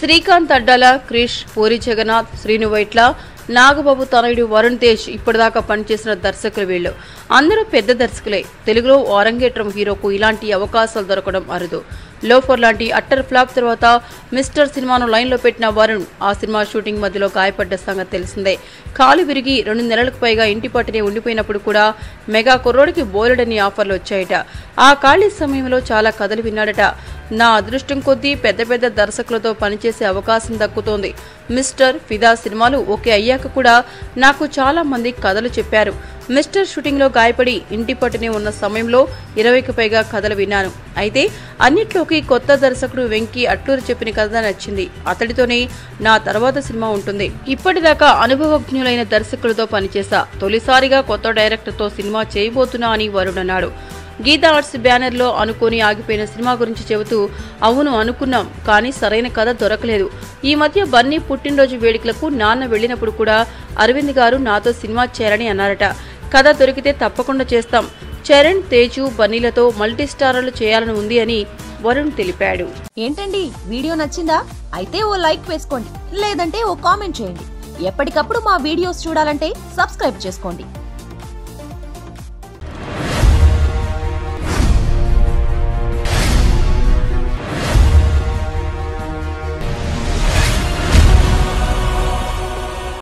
శ్రీకాంత్ అడ్డాల క్రిష్ పూరి జగన్నాథ్ శ్రీను వైట్ల నాగబాబు తనయుడు వరుణ్ తేజ్ ఇప్పటిదాకా పనిచేసిన దర్శకులు వీళ్ళు అందరూ పెద్ద దర్శకులే తెలుగులో ఆరంగేట్రం హీరోకు ఇలాంటి అవకాశాలు దొరకడం అరుదు లోఫర్ లాంటి అట్టర్ ఫ్లాప్ తర్వాత మిస్టర్ సినిమాను లైన్లో పెట్టిన వరుణ్ ఆ సినిమా షూటింగ్ మధ్యలో గాయపడ్డ సంగతి తెలిసిందే కాలు విరిగి రెండు నెలలకు పైగా ఇంటి పట్టునే ఉండిపోయినప్పుడు కూడా మెగా కుర్రోడికి బోలెడని ఆఫర్లు వచ్చాయట ఆ ఖాళీ సమయంలో చాలా కథలు విన్నాడట నా అదృష్టం కొద్దీ పెద్ద పెద్ద దర్శకులతో పనిచేసే అవకాశం దక్కుతోంది మిస్టర్ ఫిదా సినిమాలు ఓకే అయ్యాక కూడా నాకు చాలా మంది కథలు చెప్పారు మిస్టర్ షూటింగ్లో గాయపడి ఇంటి పట్టునే ఉన్న సమయంలో ఇరవైకి పైగా కథలు విన్నాను అయితే అన్నిట్లోకి కొత్త దర్శకుడు వెంకీ అట్లూరు చెప్పిన కథ నచ్చింది అతడితోనే నా తర్వాత సినిమా ఉంటుంది ఇప్పటిదాకా అనుభవజ్ఞులైన దర్శకులతో పనిచేశా తొలిసారిగా కొత్త డైరెక్టర్తో సినిమా చేయబోతున్నా అని వరుణ్ అన్నాడు గీతా ఆర్ట్స్ బ్యానర్లో అనుకోని ఆగిపోయిన సినిమా గురించి చెబుతూ అవును అనుకున్నాం కానీ సరైన కథ దొరకలేదు ఈ మధ్య బన్నీ పుట్టినరోజు వేడుకలకు నాన్న వెళ్ళినప్పుడు కూడా అరవింద్ గారు నాతో సినిమా చేయాలని అన్నారట కథ దొరికితే తప్పకుండా చేస్తాం చరణ్ తేజు బన్నీలతో మల్టీ స్టారర్లు చేయాలని ఉంది అని వరుణ్ తెలిపాడు ఏంటండి వీడియో నచ్చిందా అయితే ఓ లైక్ వేసుకోండి లేదంటే ఓ కామెంట్ చేయండి ఎప్పటికప్పుడు మా వీడియోస్ చూడాలంటే సబ్స్క్రైబ్ చేసుకోండి